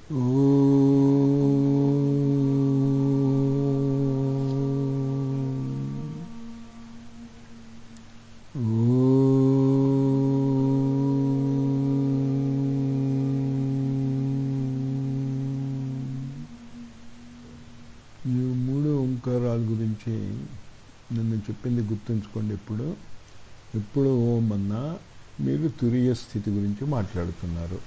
ఈ మూడు ఓంకారాల గురించి నిన్న చెప్పింది గుర్తుంచుకోండి ఇప్పుడు ఎప్పుడు ఓం అన్నా మీరు తురియ స్థితి గురించి మాట్లాడుతున్నారు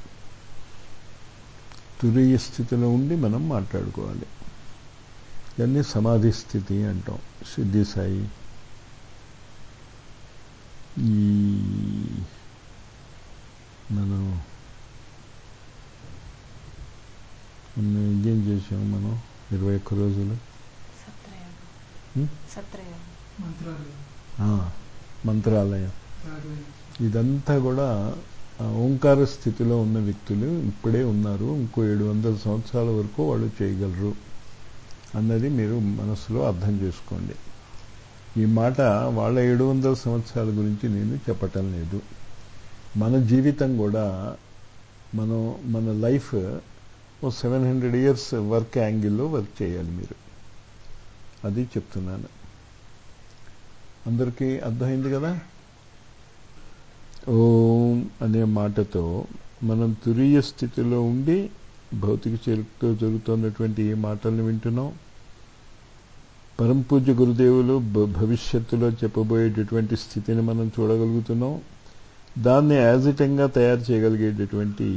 తురియ స్థితిలో ఉండి మనం మాట్లాడుకోవాలి దాన్ని సమాధి స్థితి అంటాం సిద్ధి సాయి ఈ మనం మొన్న ఏం చేసాం మనం ఇరవై ఒక్క రోజులు సత్రయాగం హ్మ్? సత్రయాగం మంత్రాలు ఆ, మంత్రాలయం రాఘవేంద్ర ఇదంతా కూడా ఆ ఓంకార స్థితిలో ఉన్న వ్యక్తులు ఇప్పుడే ఉన్నారు ఇంకో ఏడు వందల సంవత్సరాల వరకు వాళ్ళు చేయగలరు అన్నది మీరు మనసులో అర్థం చేసుకోండి ఈ మాట వాళ్ళ ఏడు వందల సంవత్సరాల గురించి నేను చెప్పటం లేదు మన జీవితం కూడా మనం మన లైఫ్ ఓ సెవెన్ హండ్రెడ్ ఇయర్స్ వర్క్ యాంగిల్లో వర్క్ చేయాలి మీరు అది చెప్తున్నాను అందరికీ అర్థమైంది కదా ఓం అనే మాటతో మనం తురీయ స్థితిలో ఉండి భౌతిక చరిత్రతో జరుగుతున్నటువంటి ఈ మాటల్ని వింటున్నాం పరంపూజ్య గురుదేవులు భ- భవిష్యత్తులో చెప్పబోయేటటువంటి స్థితిని మనం చూడగలుగుతున్నాం దాన్ని యాజిటంగా తయారు చేయగలిగేటటువంటి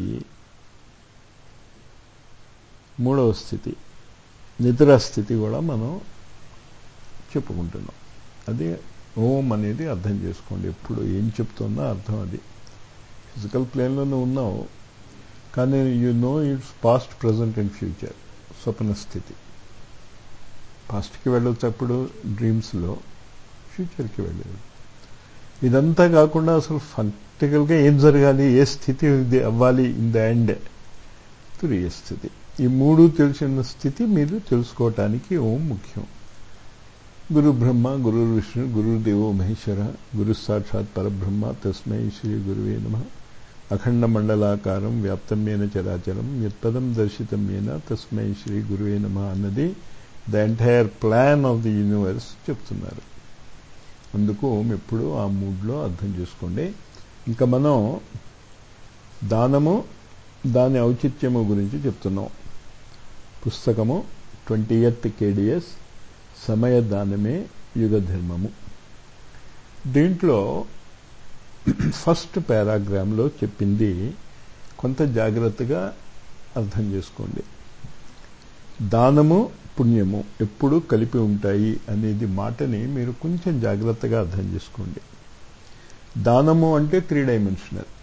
మూడవ స్థితి నిద్రా స్థితి కూడా మనం చెప్పుకుంటున్నాం అది ఓం అనేది అర్థం చేసుకోండి ఎప్పుడు ఏం చెప్తుందో అర్థం అది ఫిజికల్ ప్లేన్లోనే ఉన్నావు కానీ you know it's past present and future స్వప్న స్థితి పాస్ట్కి వెళ్ళొచ్చు అప్పుడు డ్రీమ్స్లో ఫ్యూచర్కి వెళ్ళేది ఇదంతా కాకుండా అసలు ఫంక్టికల్గా ఏం జరగాలి ఏ స్థితి ఇది అవ్వాలి ఇన్ ద ఎండ్ తురియ స్థితి ఈ మూడు తెలిసిన స్థితి మీరు తెలుసుకోవటానికి ఓం ముఖ్యం గురు బ్రహ్మ గురు విష్ణు గురుదేవో మహేశ్వర గురు సాక్షాత్ పరబ్రహ్మ తస్మై శ్రీ గురువే నమ అఖండ మండలాకారం వ్యాప్తమేన చరాచరం యత్పదం దర్శితమేన తస్మై శ్రీ గురువే నమ అన్నది the entire plan of the universe చెప్తున్నారు అందుకు ఓం ఎప్పుడు ఆ మూడ్లో అర్థం చేసుకోండి ఇంకా మనం దానము దాని ఔచిత్యము గురించి చెప్తున్నాం పుస్తకము ట్వంటీ ఎత్ కేడిఎస్ సమయ దానమే యుగ ధర్మము దీంట్లో ఫస్ట్ పారాగ్రామ్లో చెప్పింది కొంత జాగ్రత్తగా అర్థం చేసుకోండి దానము పుణ్యము ఎప్పుడు కలిపి ఉంటాయి అనేది మాటని మీరు కొంచెం జాగ్రత్తగా అర్థం చేసుకోండి దానము అంటే three dimensional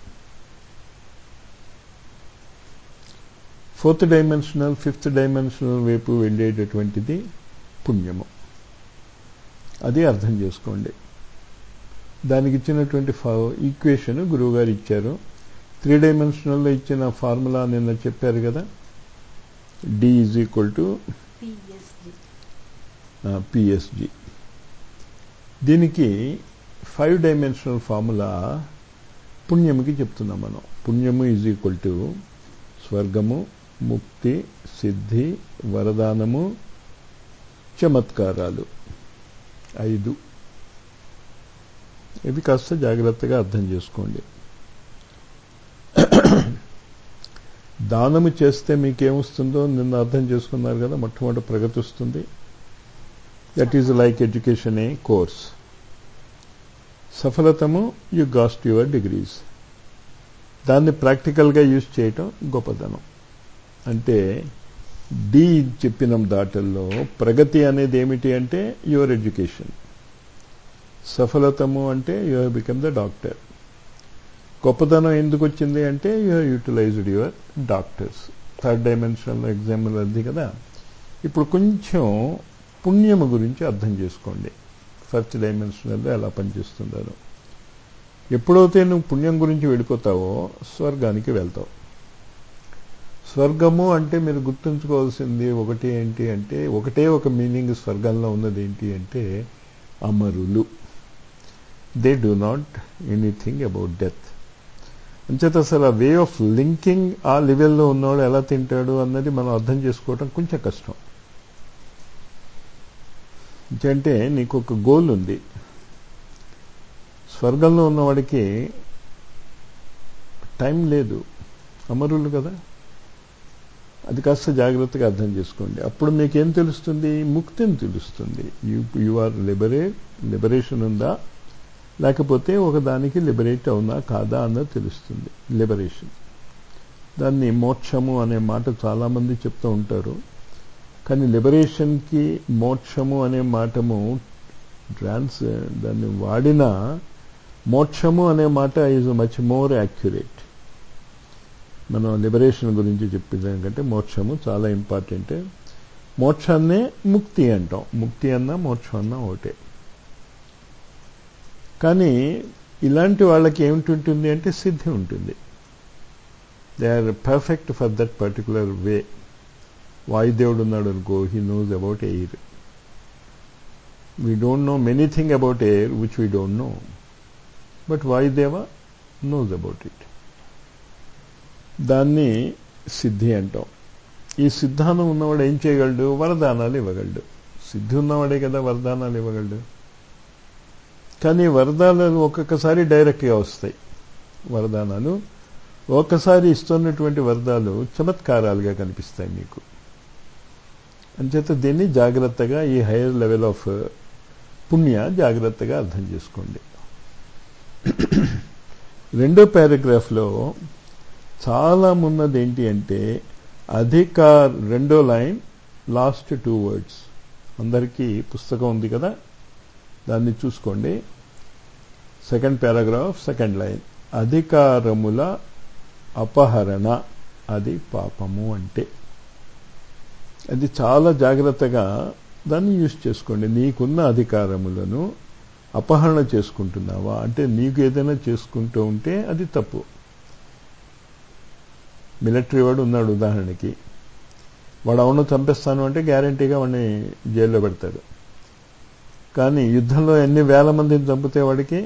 fourth dimensional fifth dimensional వైపు వెళ్ళేటటువంటిది పుణ్యము అది అర్థం చేసుకోండి దానికి ఇచ్చినటువంటి ఈక్వేషన్ గురువుగారు ఇచ్చారు త్రీ డైమెన్షనల్లో ఇచ్చిన ఫార్ములా నిన్న చెప్పారు కదా D is equal to PSG PSG దీనికి ఫైవ్ డైమెన్షనల్ ఫార్ములా పుణ్యముకి చెప్తున్నాం మనం పుణ్యము ఈజ్ ఈక్వల్ టు స్వర్గము ముక్తి సిద్ధి వరదానము చమత్కారాలు ఐదు ఇవి కాస్త జాగ్రత్తగా అర్థం చేసుకోండి దానము చేస్తే మీకేమొస్తుందో నిన్న అర్థం చేసుకున్నారు కదా మొట్టమొదటి ప్రగతి వస్తుంది that is like education a course సఫలతము యు గాస్ట్ యువర్ డిగ్రీస్ దాన్ని ప్రాక్టికల్గా యూజ్ చేయటం గొప్పతనం అంటే డి చెప్పిన దాటల్లో ప్రగతి అనేది ఏమిటి అంటే యువర్ ఎడ్యుకేషన్ సఫలతము అంటే you have become the doctor గొప్పతనం ఎందుకు వచ్చింది అంటే you have utilized your doctor's third dimensional example అది కదా ఇప్పుడు కొంచెం పుణ్యము గురించి అర్థం చేసుకోండి ఫస్ట్ డైమెన్షనల్లో ఎలా పనిచేస్తుందో ఎప్పుడైతే నువ్వు పుణ్యం గురించి వెళ్ళిపోతావో స్వర్గానికి వెళ్తావు స్వర్గము అంటే మీరు గుర్తుంచుకోవాల్సింది ఒకటి ఏంటి అంటే ఒకటే ఒక మీనింగ్ స్వర్గంలో ఉన్నది ఏంటి అంటే అమరులు they do not anything about death అంచేత అసలు ఆ వే ఆఫ్ లింకింగ్ ఆ లెవెల్లో ఉన్నవాడు ఎలా తింటాడు అన్నది మనం అర్థం చేసుకోవటం కొంచెం కష్టం అంటే నీకు ఒక గోల్ ఉంది స్వర్గంలో ఉన్నవాడికి టైం లేదు అమరులు కదా అది కాస్త జాగ్రత్తగా అర్థం చేసుకోండి అప్పుడు మీకేం తెలుస్తుంది ముక్తిని తెలుస్తుంది you you are liberate liberation ఉందా లేకపోతే ఒకదానికి లిబరేట్ అవునా కాదా అన్నది తెలుస్తుంది లిబరేషన్ దాన్ని మోక్షము అనే మాట చాలామంది చెప్తూ ఉంటారు కానీ లిబరేషన్కి మోక్షము అనే మాటము ట్రాన్స్ దాన్ని వాడిన మోక్షము అనే మాట ఈజ్ మచ్ మోర్ యాక్యురేట్ మనం లిబరేషన్ గురించి చెప్పేదానికంటే మోక్షము చాలా ఇంపార్టెంట్ మోక్షాన్నే ముక్తి అంటాం ముక్తి అన్నా మోక్షం అన్నా ఒకటే కానీ ఇలాంటి వాళ్ళకి ఏమిటి అంటే సిద్ధి ఉంటుంది they are perfect for that particular way వాయుదేవుడు ఉన్నాడు అనుకో he knows about air we don't know many thing about air which we don't know but Vayudeva knows about it దాన్ని సిద్ధి అంటాం ఈ సిద్ధానం ఉన్నవాడు ఏం చేయగలడు వరదానాలు ఇవ్వగలడు సిద్ధి ఉన్నవాడే కదా వరదానాలు ఇవ్వగలడు కానీ వరదానాలు ఒక్కొక్కసారి డైరెక్ట్గా వస్తాయి వరదానాలు ఒక్కసారి ఇస్తున్నటువంటి వరదాలు చమత్కారాలుగా కనిపిస్తాయి మీకు అంచేత దీన్ని జాగ్రత్తగా ఈ హైయర్ లెవెల్ ఆఫ్ పుణ్య జాగ్రత్తగా అర్థం చేసుకోండి రెండో పారాగ్రాఫ్లో చాలా మున్నది ఏంటి అంటే అధికార్ రెండో లైన్ లాస్ట్ టూ వర్డ్స్ అందరికీ పుస్తకం ఉంది కదా దాన్ని చూసుకోండి సెకండ్ పారాగ్రాఫ్ సెకండ్ లైన్ అధికారముల అపహరణ అది పాపము అంటే అది చాలా జాగ్రత్తగా దాన్ని యూజ్ చేసుకోండి నీకున్న అధికారములను అపహరణ చేసుకుంటున్నావా అంటే నీకు ఏదైనా చేసుకుంటూ ఉంటే అది తప్పు మిలిటరీ వాడు ఉన్నాడు ఉదాహరణకి వాడు అవును చంపేస్తాను అంటే గ్యారంటీగా వాడిని జైల్లో పెడతాడు కానీ యుద్ధంలో ఎన్ని వేల మందిని చంపితే వాడికి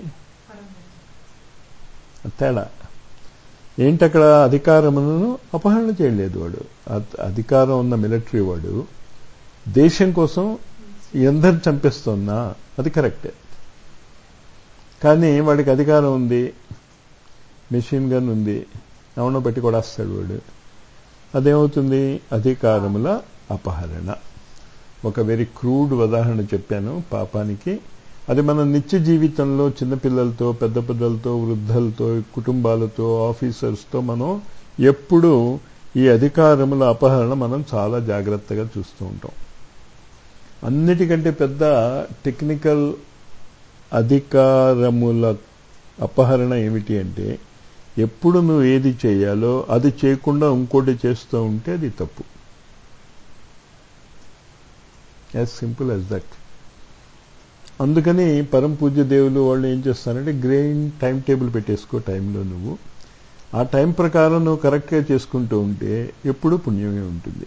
తేడా ఏంటి అక్కడ అధికారములను అపహరణ చేయలేదు వాడు అధికారం ఉన్న మిలిటరీ వాడు దేశం కోసం ఎందరు చంపేస్తున్నా అది కరెక్టే కానీ వాడికి అధికారం ఉంది మెషిన్ గన్ ఉంది ఎవనో పెట్టి కొడేస్తాడు వాడు అదేమవుతుంది అధికారముల అపహరణ ఒక వెరీ క్రూడ్ ఉదాహరణ చెప్పాను పాపానికి అది మన నిత్య జీవితంలో చిన్నపిల్లలతో పెద్ద పిల్లలతో వృద్ధులతో కుటుంబాలతో ఆఫీసర్స్తో మనం ఎప్పుడూ ఈ అధికారముల అపహరణ మనం చాలా జాగ్రత్తగా చూస్తూ ఉంటాం అన్నిటికంటే పెద్ద టెక్నికల్ అధికారముల అపహరణ ఏమిటి అంటే ఎప్పుడు నువ్వు ఏది చేయాలో అది చేయకుండా ఇంకోటి చేస్తూ ఉంటే అది తప్పు యాజ్ సింపుల్ యాజ్ దట్ అందుకని పరం పూజ్య దేవులు వాళ్ళు ఏం చేస్తారంటే గ్రెయిన్ టైం టేబుల్ పెట్టేసుకో టైంలో నువ్వు ఆ టైం ప్రకారం నువ్వు కరెక్ట్గా చేసుకుంటూ ఉంటే ఎప్పుడూ పుణ్యమే ఉంటుంది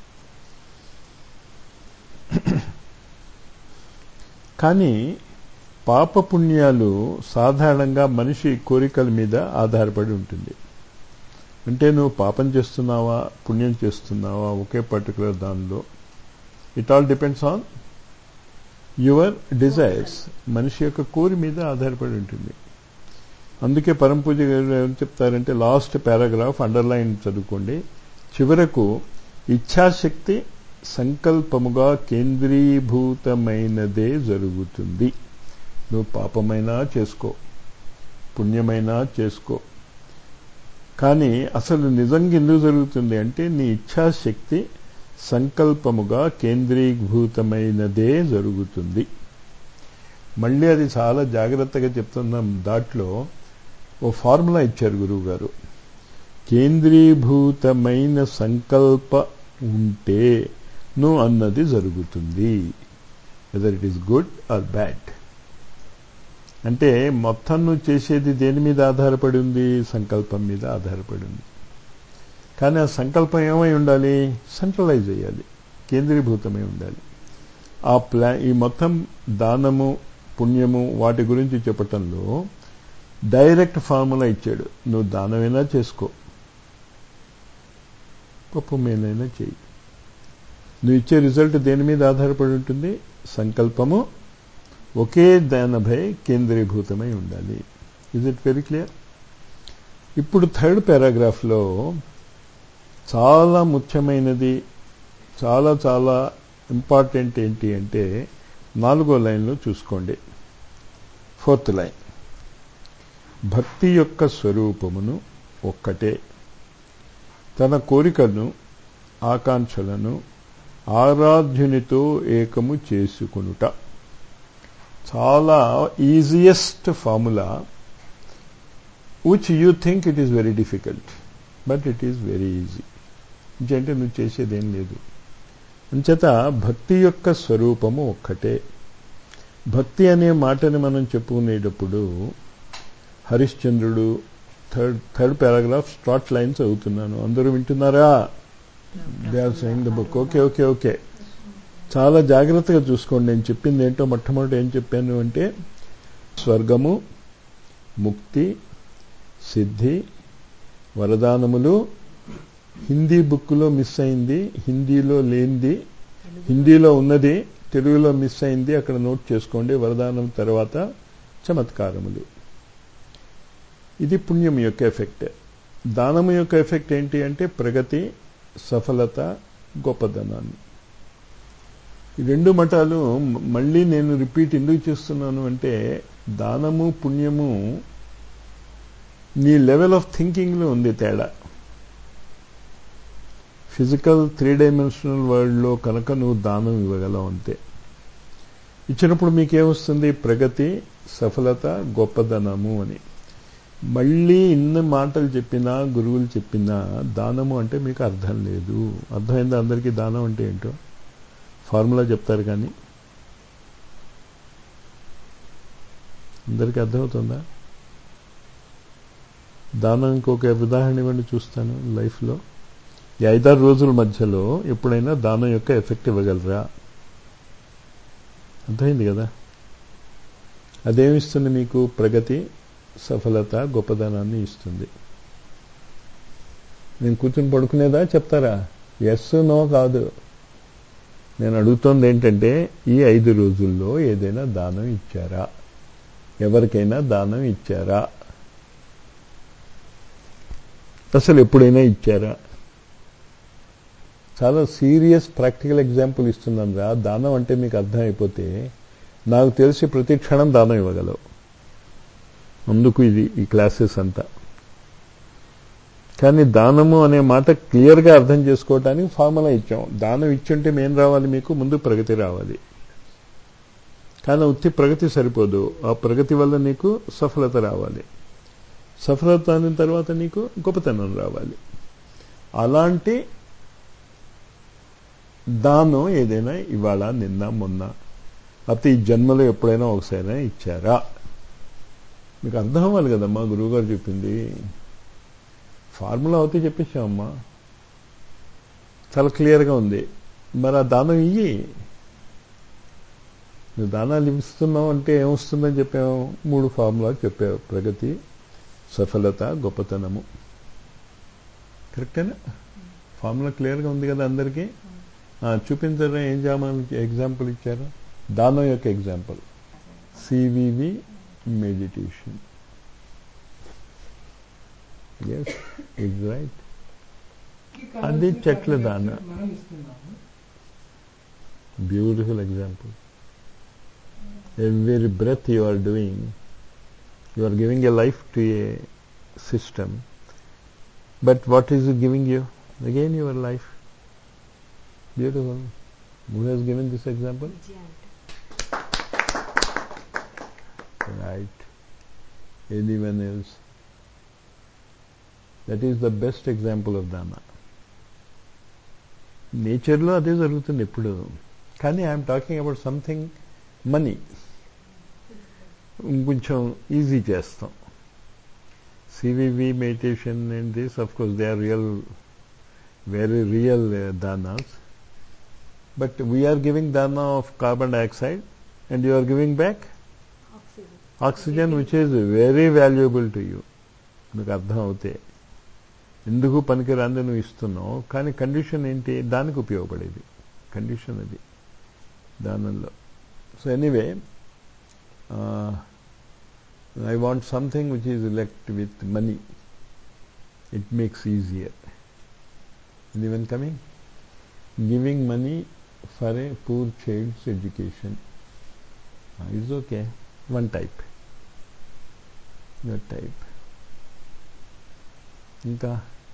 కానీ పాపపుణ్యాలు సాధారణంగా మనిషి కోరికల మీద ఆధారపడి ఉంటుంది అంటే నువ్వు పాపం చేస్తున్నావా పుణ్యం చేస్తున్నావా ఒకే పర్టికులర్ దానిలో it all depends on your desires మనిషి యొక్క కోరి మీద ఆధారపడి ఉంటుంది అందుకే పరంపూజ గారు ఏం చెప్తారంటే లాస్ట్ పారాగ్రాఫ్ అండర్లైన్ చదువుకోండి చివరకు ఇచ్ఛాశక్తి సంకల్పముగా కేంద్రీభూతమైనదే జరుగుతుంది నువ్వు పాపమైనా చేసుకో పుణ్యమైనా చేసుకో కానీ అసలు నిజంగా ఎందుకు జరుగుతుంది అంటే నీ ఇచ్ఛాశక్తి సంకల్పముగా కేంద్రీభూతమైనదే జరుగుతుంది మళ్ళీ అది చాలా జాగ్రత్తగా చెప్తున్నాం దాంట్లో ఓ ఫార్ములా ఇచ్చారు గురువు గారు కేంద్రీభూతమైన సంకల్ప ఉంటే నువ్వు అన్నది జరుగుతుంది whether it is good or bad అంటే మొత్తం నువ్వు చేసేది దేని మీద ఆధారపడి ఉంది సంకల్పం మీద ఆధారపడి ఉంది కానీ ఆ సంకల్పం ఏమై ఉండాలి సెంట్రలైజ్ అయ్యాలి కేంద్రీభూతమై ఉండాలి ఆ ప్లా ఈ మొత్తం దానము పుణ్యము వాటి గురించి చెప్పటంలో డైరెక్ట్ ఫార్ములా ఇచ్చాడు నువ్వు దానమైనా చేసుకో పప్పు మేలైనా చేయి నువ్వు ఇచ్చే రిజల్ట్ దేని మీద ఆధారపడి ఉంటుంది సంకల్పము ఒకే దానపై కేంద్రీభూతమై ఉండాలి ఇజ్ ఇట్ వెరీ క్లియర్ ఇప్పుడు థర్డ్ పారాగ్రాఫ్లో చాలా ముఖ్యమైనది చాలా చాలా ఇంపార్టెంట్ ఏంటి అంటే నాలుగో లైన్లో చూసుకోండి ఫోర్త్ లైన్ భక్తి యొక్క స్వరూపమును ఒక్కటే తన కోరికను ఆకాంక్షలను ఆరాధ్యునితో ఏకము చేసుకునుట చాలా easiest formula which you think it is very difficult but it is very easy అంటే నువ్వు చేసేదేం లేదు అంచేత భక్తి యొక్క స్వరూపము ఒక్కటే భక్తి అనే మాటని మనం చెప్పుకునేటప్పుడు హరిశ్చంద్రుడు third third paragraph start lines అవుతున్నాను అందరూ వింటున్నారా they are saying the book okay okay okay చాలా జాగ్రత్తగా చూసుకోండి నేను చెప్పింది ఏంటో మొట్టమొదటి ఏం చెప్పాను అంటే స్వర్గము ముక్తి సిద్ధి వరదానములు హిందీ బుక్లో మిస్ అయింది హిందీలో లేనిది హిందీలో ఉన్నది తెలుగులో మిస్ అయింది అక్కడ నోట్ చేసుకోండి వరదానం తర్వాత చమత్కారములు ఇది పుణ్యం యొక్క ఎఫెక్ట్ దానము యొక్క ఎఫెక్ట్ ఏంటి అంటే ప్రగతి సఫలత గొప్పదనాన్ని ఈ రెండు మఠాలు మళ్ళీ నేను రిపీట్ ఎందుకు చేస్తున్నాను అంటే దానము పుణ్యము నీ లెవెల్ ఆఫ్ థింకింగ్లో ఉంది తేడా ఫిజికల్ త్రీ డైమెన్షనల్ వరల్డ్లో కనుక నువ్వు దానం ఇవ్వగలవు అంతే ఇచ్చినప్పుడు మీకేమొస్తుంది ప్రగతి సఫలత గొప్పదనము అని మళ్ళీ ఇన్ని మాటలు చెప్పినా గురువులు చెప్పినా దానము అంటే మీకు అర్థం లేదు అర్థమైందా అందరికీ దానం అంటే ఏంటో ఫార్ములా చెప్తారు కానీ అందరికీ అర్థమవుతుందా దానం ఇంకొక ఉదాహరణ ఇవ్వండి చూస్తాను లైఫ్లో ఈ ఐదారు రోజుల మధ్యలో ఎప్పుడైనా దానం యొక్క ఎఫెక్ట్ ఇవ్వగలరా అర్థమైంది కదా అదేమిస్తుంది మీకు ప్రగతి సఫలత గొప్పదనాన్ని ఇస్తుంది నేను కూర్చొని పడుకునేదా చెప్తారా ఎస్ నో కాదు నేను అడుగుతోంది ఏంటంటే ఈ ఐదు రోజుల్లో ఏదైనా దానం ఇచ్చారా ఎవరికైనా దానం ఇచ్చారా అసలు ఎప్పుడైనా ఇచ్చారా చాలా సీరియస్ ప్రాక్టికల్ ఎగ్జాంపుల్ ఇస్తున్నాను రా దానం అంటే మీకు అర్థమైపోతే నాకు తెలిసి ప్రతి క్షణం దానం ఇవ్వగలవు అందుకు ఇది ఈ క్లాసెస్ అంతా కానీ దానము అనే మాట క్లియర్గా అర్థం చేసుకోవటానికి ఫార్ములా ఇచ్చాం దానం ఇచ్చుంటే మేం రావాలి మీకు ముందు ప్రగతి రావాలి కానీ ఉత్తి ప్రగతి సరిపోదు ఆ ప్రగతి వల్ల నీకు సఫలత రావాలి సఫలత అయిన తర్వాత నీకు గొప్పతనం రావాలి అలాంటి దానం ఏదైనా ఇవాళ నిన్న మొన్న లేకపోతే ఈ జన్మలో ఎప్పుడైనా ఒకసారి ఇచ్చారా మీకు అర్థం అవ్వాలి కదమ్మా గురువుగారు చెప్పింది ఫార్ములా అవుతే చెప్పేసామమ్మా చాలా క్లియర్గా ఉంది మరి ఆ దానం ఇయ్యి నువ్వు దానాలు ఇస్తున్నావు అంటే ఏమొస్తుందని చెప్పాము మూడు ఫార్ములా చెప్పావు ప్రగతి సఫలత గొప్పతనము కరెక్టేనా ఫార్ములా క్లియర్గా ఉంది కదా అందరికీ చూపించరా ఏం జామాన్ ఎగ్జాంపుల్ ఇచ్చారు దానం యొక్క example CVV meditation is it right అది చెట్ల దాన beautiful example every breath you are doing, you are giving a life to a system. But what is it giving you? Again, your life. Beautiful. Who has given this example? Right. Anyone else? That is the best example of Dana. నేచర్లో అదే జరుగుతుంది ఎప్పుడు కానీ I'm talking about something money కొంచెం easy చేస్తాం CVV meditation and this of course they are real very real దానాస్ but we're giving దానా of carbon dioxide and you are giving back oxygen which is very valuable to you మీకు అర్థం అవుతే ఎందుకు పనికిరాంది నువ్వు ఇస్తున్నావు కానీ కండిషన్ ఏంటి దానికి ఉపయోగపడేది కండిషన్ అది దానిలో so anyway I want something which is elect with money it makes easier anyone coming giving money for a poor child's education it's okay one type your type ఇంకా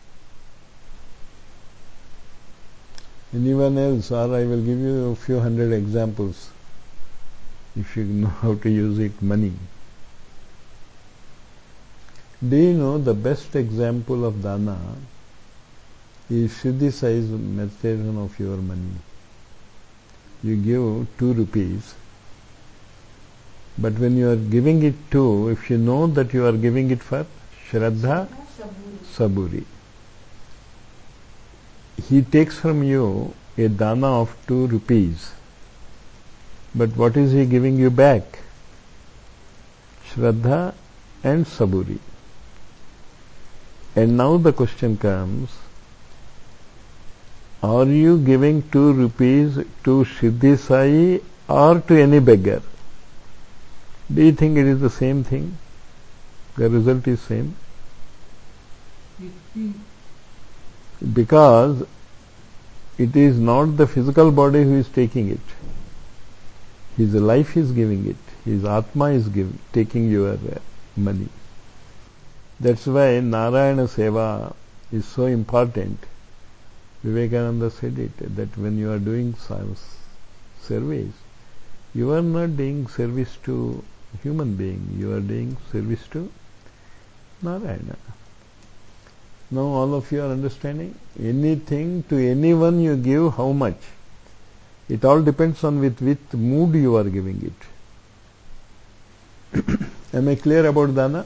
anyone else or I will give you a few hundred examples if you know how to use it money. Do you know the best example of dana is Siddhi size meditation of your money? You give two rupees, but when you are giving it to, if you know that you are giving it for Shraddha Saburi. Saburi. He takes from you a dana of two rupees. But what is he giving you back? Shraddha and Saburi. And now the question comes, are you giving two rupees to Siddhi Sai or to any beggar? Do you think it is the same thing? The result is same? because it is not the physical body who is taking it. His life is giving it. His Atma is give, taking your uh, money. That's why Narayana Seva is so important. Vivekananda said it, that when you are doing science service, you are not doing service to human being, you are doing service to Narayana. Now all of you are understanding? Anything to anyone you give, how much? It all depends on with which mood you are giving it. Am I clear about dana?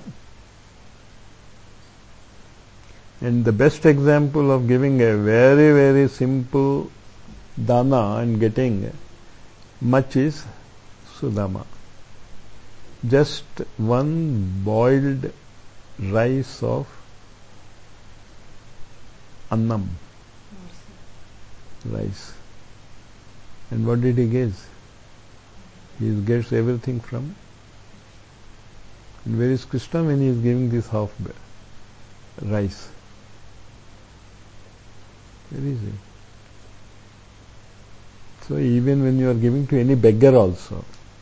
And the best example of giving a very, very simple dana and getting much is Sudama. Just one boiled rice of annam, rice. And what did he get? He gets everything from. And where is Krishna when he is giving this half ba- rice? Where is he? So even when you are giving to any beggar also,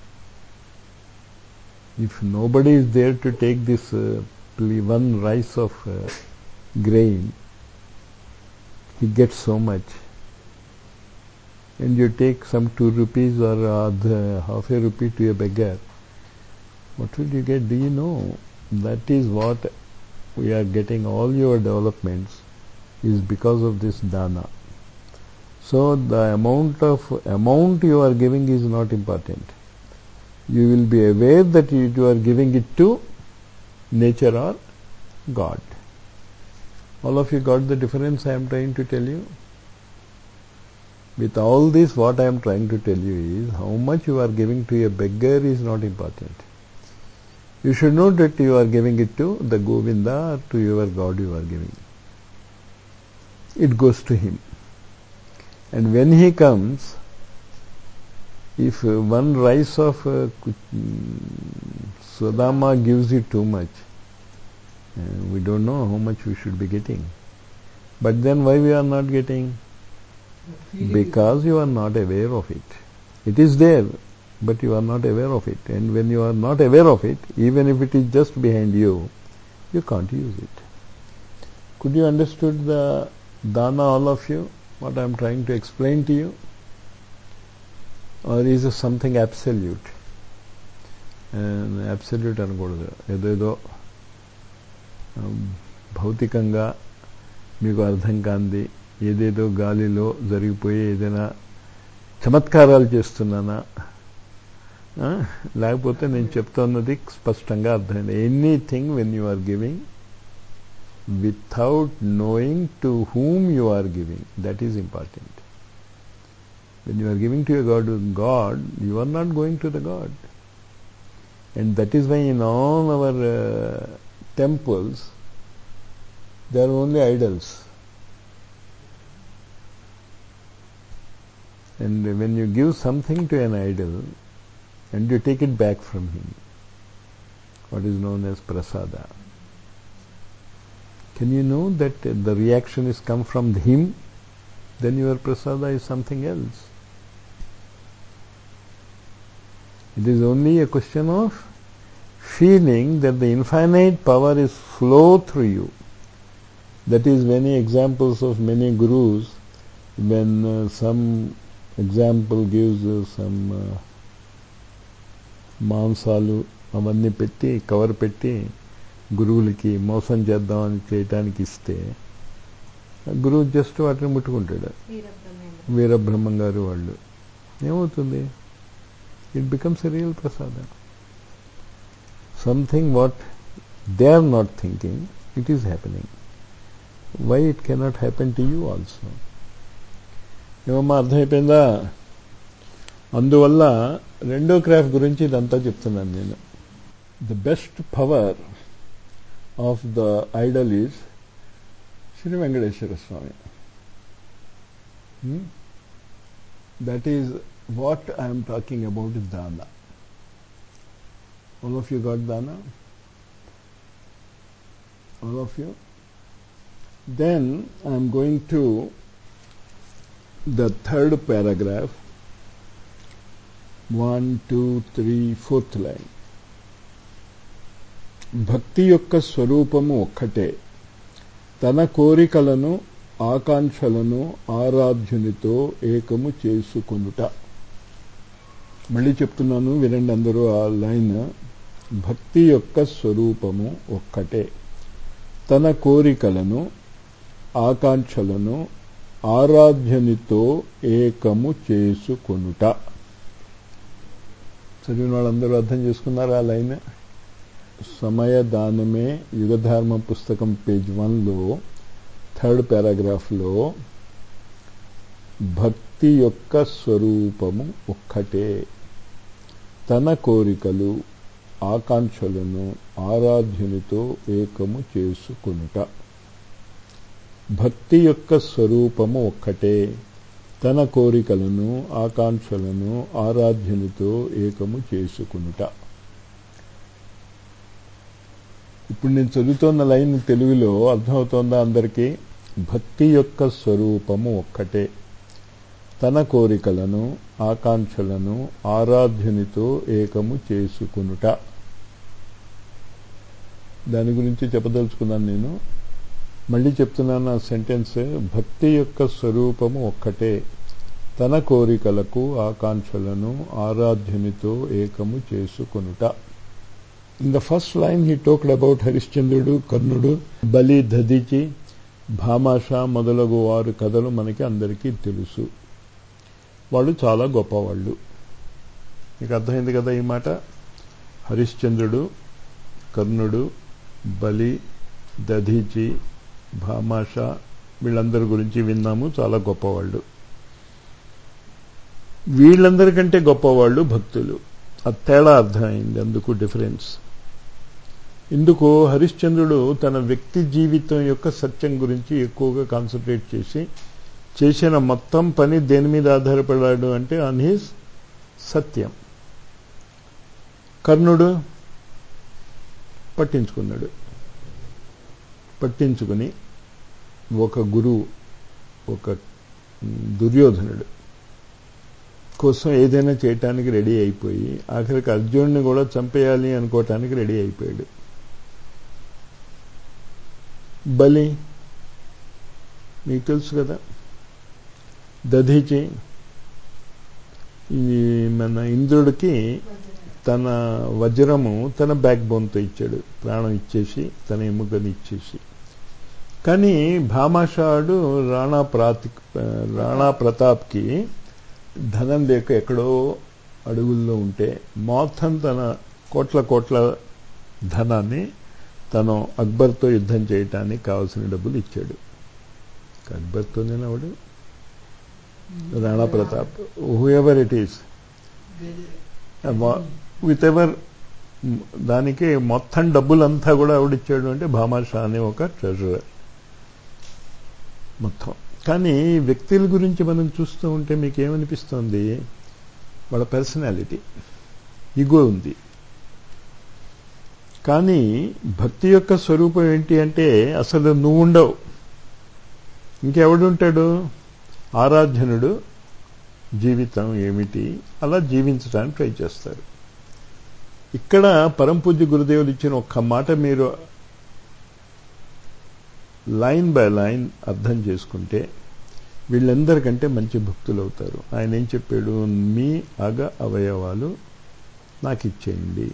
if nobody is there to take this uh, pl- one rice of uh, grain, he gets so much. And you take some two rupees or uh, the half a rupee to a beggar, what will you get? Do you know? That is what we are getting all your developments is because of this dana. So the amount of amount you are giving is not important. You will be aware that you, you are giving it to nature or God. All of you got the difference I am trying to tell you? With all this, what I am trying to tell you is how much you are giving to a beggar is not important. You should know that you are giving it to the Govinda or to your God you are giving. It goes to him. And when he comes, if uh, one rice of uh, ku- mm, Sodama gives you too much, uh, we don't know how much we should be getting. But then why we are not getting? Because you are not aware of it. It is there, but you are not aware of it. And when you are not aware of it, even if it is just behind you, you can't use it. Could you understood the dana, all of you? What I am trying to explain to you? Or is it something absolute? Absolute అనకూడదు ఏదేదో భౌతికంగా మీకు అర్థం కాంది ఏదేదో గాలిలో జరిగిపోయే ఏదైనా చమత్కారాలు చేస్తున్నానా ఆ? లేకపోతే నేను చెప్తున్నది స్పష్టంగా అర్థమైంది anything when you are giving without knowing to whom you are giving that is important when you are giving to your god god you are not going to the god And that is why in all our uh, temples, there are only idols. And when you give something to an idol and you take it back from him, what is known as prasada, can you know that the reaction is come from him? Then your prasada is something else. It is only a question of feeling that the infinite power is flow through you. That is many examples of many gurus when uh, some example gives uh, some uh, మాంసాలు అవన్నీ పెట్టి cover పెట్టి గురువులకి మోసం చేద్దామని చేయటానికి ఇస్తే గురువు జస్ట్ వాటిని ముట్టుకుంటాడు వీరబ్రహ్మేంద్ర వీరబ్రహ్మం గారు వాళ్ళు ఏమవుతుంది ఇట్ బికమ్స్ ఎ రియల్ ప్రసాద something what they are not thinking it is happening why it cannot happen to you also ఏమమ్మా అర్థమైపోయిందా అందువల్ల రెండో క్రాఫ్ట్ గురించి ఇదంతా చెప్తున్నాను నేను the best power of the idol is Shri Venkateshwara Swamy that is what I'm talking about దాన ఆల్ ఆఫ్ యూ గాట్ దాన all of you then I'm going to the third paragraph one two three fourth line భక్తి యొక్క స్వరూపము ఒక్కటే తన కోరికలను ఆకాంక్షలను ఆరాధ్యునితో ఏకము చేసుకొనుట మళ్ళీ చెప్తున్నాను వినండి అందరూ ఆ లైన్ భక్తి యొక్క స్వరూపము ఒక్కటే తన కోరికలను ఆకాంక్షలను ఆరాధ్యునితో ఏకము చేసుకొనుట చదివిన వాళ్ళందరూ అర్థం చేసుకున్నారా ఆ లైన్ సమయదానమే యుగధర్మ పుస్తకం పేజ్ వన్లో థర్డ్ పారాగ్రాఫ్లో భక్తి యొక్క స్వరూపము ఒక్కటే తన కోరికలు ఆకాంక్షలను ఆరాధ్యునితో ఏకము చేసుకునుట భక్తి యొక్క స్వరూపము ఒక్కటే తన కోరికలను ఆకాంక్షలను ఆరాధ్యునితో ఏకము చేసుకునుట ఇప్పుడు నేను చదువుతున్న లైన్ తెలుగులో అర్థమవుతోందా అందరికీ భక్తి యొక్క స్వరూపము ఒక్కటే తన కోరికలను ఆకాంక్షలను ఆరాధ్యునితో ఏకము చేసుకునుట దాని గురించి చెప్పదలుచుకున్నాను నేను మళ్ళీ చెప్తున్నాను ఆ సెంటెన్స్ భక్తి యొక్క స్వరూపము ఒక్కటే తన కోరికలకు ఆకాంక్షలను ఆరాధ్యునితో ఏకము చేసుకొనుట in the first line he talked about హరిశ్చంద్రుడు కర్ణుడు బలి దదిచి భామాష మొదలగు వారి కథలు మనకి అందరికీ తెలుసు వాళ్ళు చాలా గొప్పవాళ్ళు మీకు అర్థమైంది కదా ఈ మాట హరిశ్చంద్రుడు కర్ణుడు బలి దధీచి భామాష వీళ్ళందరి గురించి విన్నాము చాలా గొప్పవాళ్ళు వీళ్ళందరికంటే గొప్పవాళ్ళు భక్తులు ఆ తేడా అర్థమైంది అందుకు డిఫరెన్స్ ఇందుకు హరిశ్చంద్రుడు తన వ్యక్తి జీవితం యొక్క సత్యం గురించి ఎక్కువగా కాన్సన్ట్రేట్ చేసి చేసిన మొత్తం పని దేని మీద ఆధారపడాడు అంటే ఆన్ హిస్ సత్యం కర్ణుడు పట్టించుకున్నాడు పట్టించుకుని ఒక గురువు ఒక దుర్యోధనుడు కోసం ఏదైనా చేయటానికి రెడీ అయిపోయి ఆఖరికి అర్జునుడిని కూడా చంపేయాలి అనుకోవటానికి రెడీ అయిపోయాడు బలి మీకు తెలుసు కదా దధీచి ఈ మన ఇంద్రుడికి తన వజ్రము తన బ్యాక్ బోన్తో ఇచ్చాడు ప్రాణం ఇచ్చేసి తన ఎముకని ఇచ్చేసి కానీ భామాషాడు రాణా ప్రాతి రాణా ప్రతాప్కి ధనం లేక ఎక్కడో అడుగుల్లో ఉంటే మొత్తం తన కోట్ల కోట్ల ధనాన్ని తను అక్బర్తో యుద్ధం చేయటానికి కావాల్సిన డబ్బులు ఇచ్చాడు అక్బర్తోనే వాడు Rana Pratap who ever it is with ever hmm, దానికి మొత్తం డబ్బులంతా కూడా ఎవడిచ్చాడు అంటే భామాషా అనే ఒక ట్రెజరర్ మొత్తం కానీ వ్యక్తుల గురించి మనం చూస్తూ ఉంటే మీకు ఏమనిపిస్తుంది వాళ్ళ పర్సనాలిటీ ఇగో ఉంది కానీ భక్తి యొక్క స్వరూపం ఏంటి అంటే అసలు నువ్వు ఉండవు ఇంకెవడుంటాడు ఆరాధ్యనుడు జీవితం ఏమిటి అలా జీవించడానికి ట్రై చేస్తారు ఇక్కడ పరంపూజ్య గురుదేవులు ఇచ్చిన ఒక్క మాట మీరు లైన్ బై లైన్ అర్థం చేసుకుంటే వీళ్ళందరికంటే మంచి భక్తులు అవుతారు ఆయన ఏం చెప్పాడు మీ అగ అవయవాలు నాకు ఇచ్చేయండి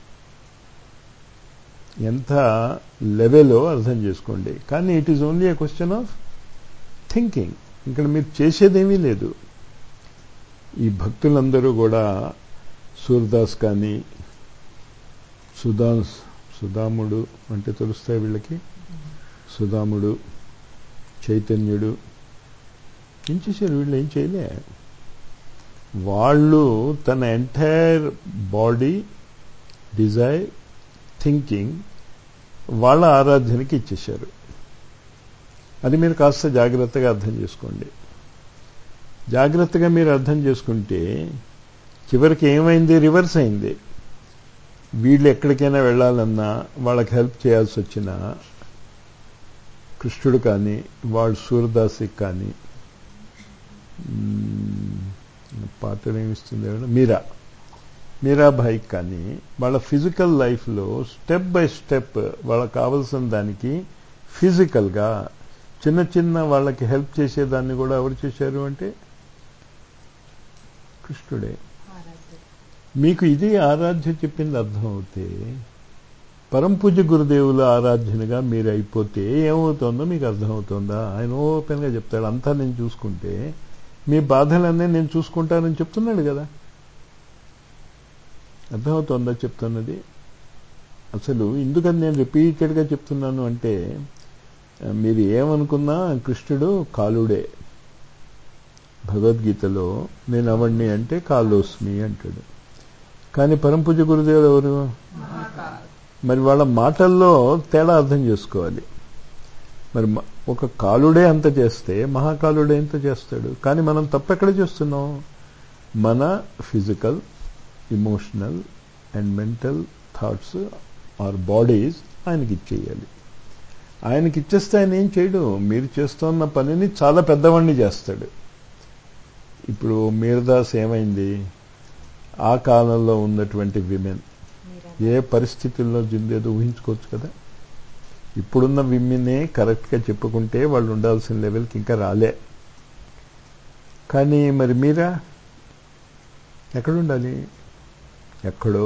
ఎంత లెవెలో అర్థం చేసుకోండి కానీ it is only a question of thinking ఇక్కడ మీరు చేసేదేమీ లేదు ఈ భక్తులందరూ కూడా సూర్దాస్ కానీ సుధా సుధాముడు అంటే తెలుస్తాయి వీళ్ళకి సుధాముడు చైతన్యుడు ఏం చేశారు వీళ్ళు ఏం చేయలే వాళ్ళు తన ఎంటైర్ బాడీ డిజైర్ థింకింగ్ వాళ్ళ ఆరాధనకి ఇచ్చేశారు అది మీరు కాస్త జాగ్రత్తగా అర్థం చేసుకోండి జాగ్రత్తగా మీరు అర్థం చేసుకుంటే చివరికి ఏమైంది రివర్స్ అయింది వీళ్ళు ఎక్కడికైనా వెళ్ళాలన్నా వాళ్ళకి హెల్ప్ చేయాల్సి వచ్చినా కృష్ణుడు కానీ వాళ్ళు సూర్యదాసికి కానీ పాటలు ఏమిస్తుంది ఎవరు? మీరా మీరాబాయికి కానీ వాళ్ళ ఫిజికల్ లైఫ్లో స్టెప్ బై స్టెప్ వాళ్ళకి కావలసిన దానికి ఫిజికల్గా చిన్న చిన్న వాళ్ళకి హెల్ప్ చేసేదాన్ని కూడా ఎవరు చేశారు అంటే కృష్ణుడే ఆరాధ్య మీకు ఇది ఆరాధ్య చెప్పింది అర్థం అవుతే పరంపూజ గురుదేవుల ఆరాధ్యనగా మీరు అయిపోతే ఏమవుతుందో మీకు అర్థమవుతుందా ఆయన ఓపెన్గా చెప్తాడు అంతా నేను చూసుకుంటే మీ బాధలన్నీ నేను చూసుకుంటానని చెప్తున్నాడు కదా అర్థమవుతోందా చెప్తున్నది అసలు ఎందుకని నేను రిపీటెడ్గా చెప్తున్నాను అంటే ఆ, మీరు ఏమనుకున్నా కృష్ణుడు కాలుడే భగవద్గీతలో నేను అవణ్ణి అంటే కాలోస్మి అంటాడు కానీ పరంపూజ గురుదేవుడు ఎవరు మరి వాళ్ళ మాటల్లో తేడా అర్థం చేసుకోవాలి మరి మ- ఒక కాలుడే అంత చేస్తే మహాకాలుడే ఎంత చేస్తాడు కానీ మనం తప్పెక్కడ చేస్తున్నాం మన physical emotional and mental thoughts or bodies ఆయనకి ఇచ్చేయాలి ఆయనకి ఇచ్చేస్తే ఆయన ఏం చేయడు మీరు చేస్తున్న పనిని చాలా పెద్దవాడిని చేస్తాడు ఇప్పుడు మీరదాస్ ఏమైంది ఆ కాలంలో ఉన్నటువంటి విమెన్ ఏ పరిస్థితుల్లో జిందేదో ఊహించుకోవచ్చు కదా ఇప్పుడున్న విమ్మినే కరెక్ట్గా చెప్పుకుంటే వాళ్ళు ఉండాల్సిన లెవెల్కి ఇంకా రాలే కానీ మరి మీరా ఎక్కడుండాలి ఎక్కడో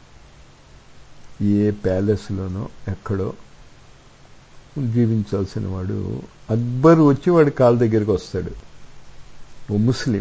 ఏ ప్యాలెస్లోనో ఎక్కడో జీవించాల్సిన వాడు అక్బర్ వచ్చి వాడి కాలు దగ్గరికి వస్తాడు ఓ ముస్లిం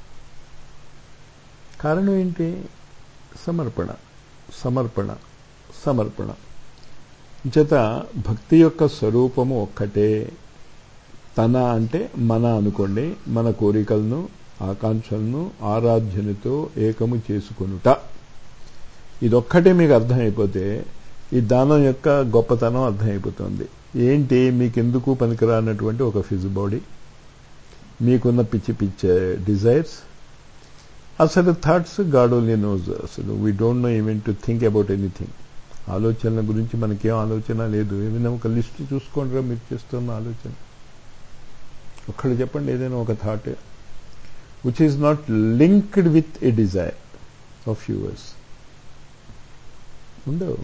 కారణం ఏంటి సమర్పణ సమర్పణ సమర్పణ చేత భక్తి యొక్క స్వరూపము ఒక్కటే తన అంటే మన అనుకోండి మన కోరికలను ఆకాంక్షలను ఆరాధ్యనితో ఏకము చేసుకొనుట ఇదొక్కటే మీకు అర్థమైపోతే ఈ దానం యొక్క గొప్పతనం అర్థమైపోతుంది ఏంటి మీకెందుకు పనికిరానటువంటి ఒక ఫిజ్ బాడీ మీకున్న పిచ్చి పిచ్చే డిజైర్స్ అసలు థాట్స్ గాడ్ ఓన్లీ నోస్ అసలు we don't know even to think about anything ఆలోచనల గురించి మనకేం ఆలోచన లేదు ఏమైనా ఒక లిస్ట్ చూసుకోండిరా మీరు చేస్తున్న ఆలోచన ఒక్కళ్ళు చెప్పండి ఏదైనా ఒక thought which is not linked with a desire of yours ఉండవు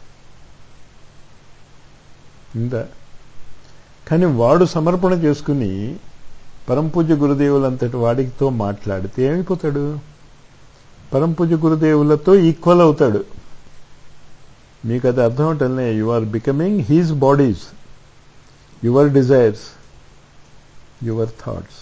ఉందా కానీ వాడు సమర్పణ చేసుకుని పరంపూజ గురుదేవులంతటి వాడితో మాట్లాడితే ఏమైపోతాడు పరంపూజ గురుదేవులతో ఈక్వల్ అవుతాడు మీకు అది అర్థం అవటంలే you are becoming his bodies your desires your thoughts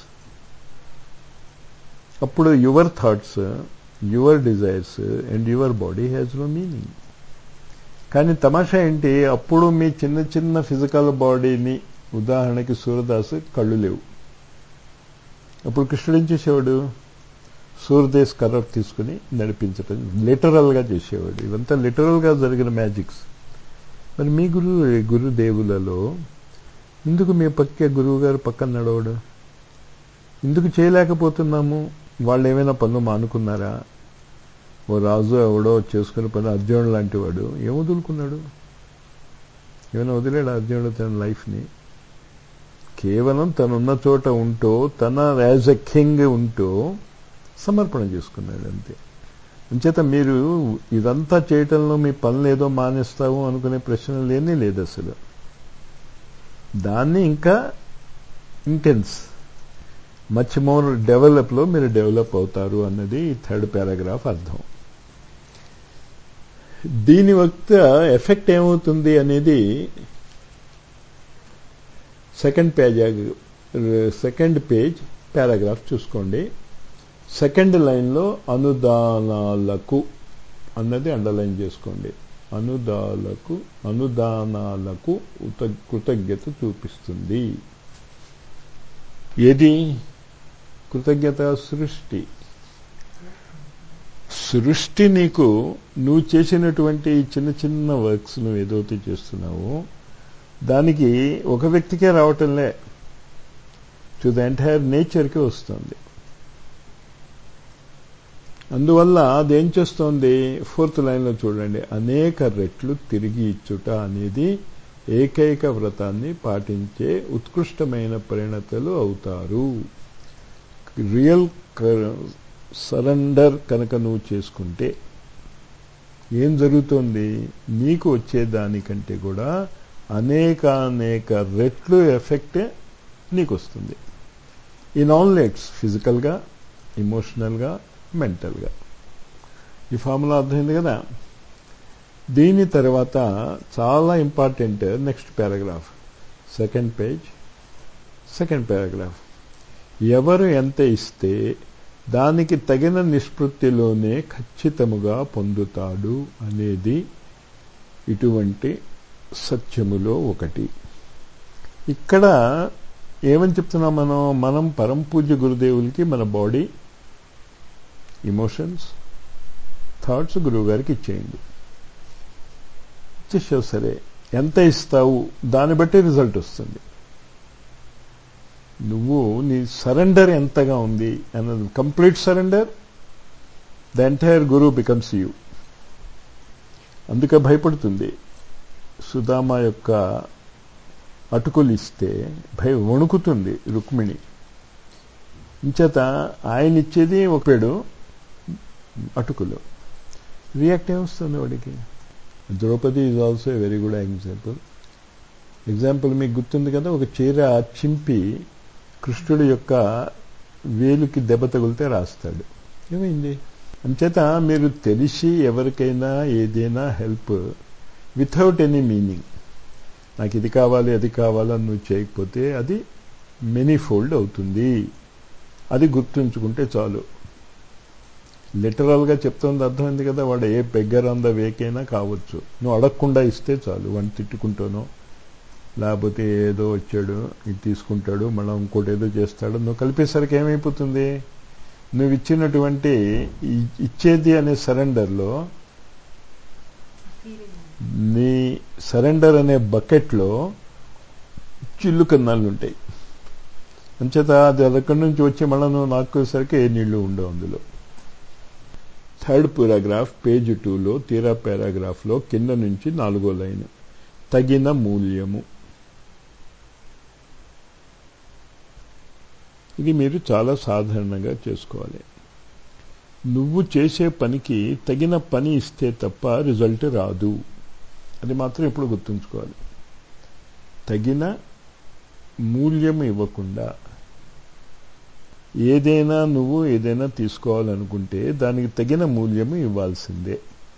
అప్పుడు your thoughts your desires and your body has no meaning కానీ తమాషా ఏంటి అప్పుడు మీ చిన్న చిన్న ఫిజికల్ బాడీని ఉదాహరణకి సూర్యదాస్ కళ్ళు లేవు అప్పుడు కృష్ణుడు ఏం చేసేవాడు సూర్యదేశ్ కలర్ తీసుకుని నడిపించటం లిటరల్గా చేసేవాడు ఇవంతా లిటరల్గా జరిగిన మ్యాజిక్స్ మరి మీ గురువు గురుదేవులలో ఎందుకు మీ పక్కే గురువు గారు పక్కన నడవడు ఎందుకు చేయలేకపోతున్నాము వాళ్ళు ఏమైనా పనులు మానుకున్నారా ఓ రాజు ఎవడో చేసుకునే పని అర్జునుడు లాంటి వాడు ఏం వదులుకున్నాడు ఏమైనా వదిలేడు అర్జునుడు తన లైఫ్ని కేవలం తనున్న చోట ఉంటూ తన యాజ్ ఎ కింగ్ ఉంటూ సమర్పణ చేసుకున్నాడు అంతే అంచేత మీరు ఇదంతా చేయటంలో మీ పనులు ఏదో మానేస్తావు అనుకునే ప్రశ్న లేనే లేదు అసలు దాన్ని ఇంకా ఇంటెన్స్ మచ్ మోర్ డెవలప్లో మీరు డెవలప్ అవుతారు అన్నది థర్డ్ పారాగ్రాఫ్ అర్థం దీని వక్త ఎఫెక్ట్ ఏమవుతుంది అనేది second page second page paragraph చూసుకోండి సెకండ్ లైన్లో అనుదానాలకు అన్నది అండర్లైన్ చేసుకోండి అనుదాలకు అనుదానాలకు కృతజ్ఞత చూపిస్తుంది ఏది కృతజ్ఞత సృష్టి సృష్టి నీకు నువ్వు చేసినటువంటి చిన్న చిన్న వర్క్స్ నువ్వు ఏదైతే చేస్తున్నావో దానికి ఒక వ్యక్తికే రావటంలే టు ద ఎంటైర్ నేచర్కి వస్తుంది అందువల్ల అదేం చేస్తోంది ఫోర్త్ లైన్లో చూడండి అనేక రెట్లు తిరిగి ఇచ్చుట అనేది ఏకైక వ్రతాన్ని పాటించే ఉత్కృష్టమైన పరిణతలు అవుతారు రియల్ సరెండర్ కనుక నువ్వు చేసుకుంటే ఏం జరుగుతోంది నీకు వచ్చేదానికంటే కూడా అనేక అనేక రెట్లు ఎఫెక్ట్ నీకు వస్తుంది ఇన్ ఆల్ లెట్స్ ఫిజికల్గా ఇమోషనల్గా మెంటల్గా ఈ ఫార్ములా అర్థమైంది కదా దీని తర్వాత చాలా important next paragraph second page second paragraph ఎవరు ఎంత ఇస్తే దానికి తగిన నిష్పత్తిలోనే ఖచ్చితముగా పొందుతాడు అనేది ఇటువంటి సత్యములో ఒకటి ఇక్కడ ఏమని చెప్తున్నాం మనం మనం పరంపూజ్య గురుదేవులకి మన బాడీ ఇమోషన్స్ థాట్స్ గురువు గారికి ఇచ్చేయండి ఇచ్చేసావు సరే ఎంత ఇస్తావు దాన్ని బట్టి రిజల్ట్ వస్తుంది నువ్వు నీ సరెండర్ ఎంతగా ఉంది అన్నది complete surrender the entire guru becomes you అందుకే భయపడుతుంది సుధామ యొక్క అటుకులు ఇస్తే భయ వణుకుతుంది రుక్మిణి ఇంచేత ఆయన ఇచ్చేది ఒకడు అటుకులు రియాక్ట్ ఏమొస్తుంది వాడికి Draupadi is also a very good example example మీకు గుర్తుంది కదా ఒక చీర చింపి కృష్ణుడి యొక్క వేలుకి దెబ్బ తగిలితే రాస్తాడు ఏమైంది అంచేత మీరు తెలిసి ఎవరికైనా ఏదైనా హెల్ప్ వితౌట్ ఎనీ మీనింగ్ నాకు ఇది కావాలి అది కావాలని నువ్వు చేయకపోతే అది మెనీ ఫోల్డ్ అవుతుంది అది గుర్తుంచుకుంటే చాలు లిటరల్గా చెప్తుంది అర్థమైంది కదా వాడు ఏ బెగ్గర్ ఆన్ ద వేకైనా కావచ్చు నువ్వు అడగకుండా ఇస్తే చాలు వాడిని తిట్టుకుంటానో లేకపోతే ఏదో వచ్చాడు ఇది తీసుకుంటాడు మళ్ళీ ఇంకోటి ఏదో చేస్తాడు నువ్వు కలిపేసరికి ఏమైపోతుంది నువ్వు ఇచ్చినటువంటి ఇచ్చేది అనే సరెండర్లో నీ సరెండర్ అనే బకెట్లో చిల్లు కన్నాళ్ళు ఉంటాయి అంచేత అది అదక్కడి నుంచి వచ్చి మళ్ళీ నువ్వు నాకుసరికి ఏ నీళ్లు ఉండవు అందులో థర్డ్ పారాగ్రాఫ్ పేజ్ టూలో తీరా పారాగ్రాఫ్లో కింద నుంచి నాలుగో లైన్ తగిన మూల్యము ఇది మీరు చాలా సాధారణంగా చేసుకోవాలి నువ్వు చేసే పనికి తగిన పని ఇస్తే తప్ప రిజల్ట్ రాదు అది మాత్రం ఇప్పుడు గుర్తుంచుకోవాలి తగిన మూల్యం ఇవ్వకుండా ఏదైనా నువ్వు ఏదైనా తీసుకోవాలనుకుంటే దానికి తగిన మూల్యము ఇవ్వాల్సిందే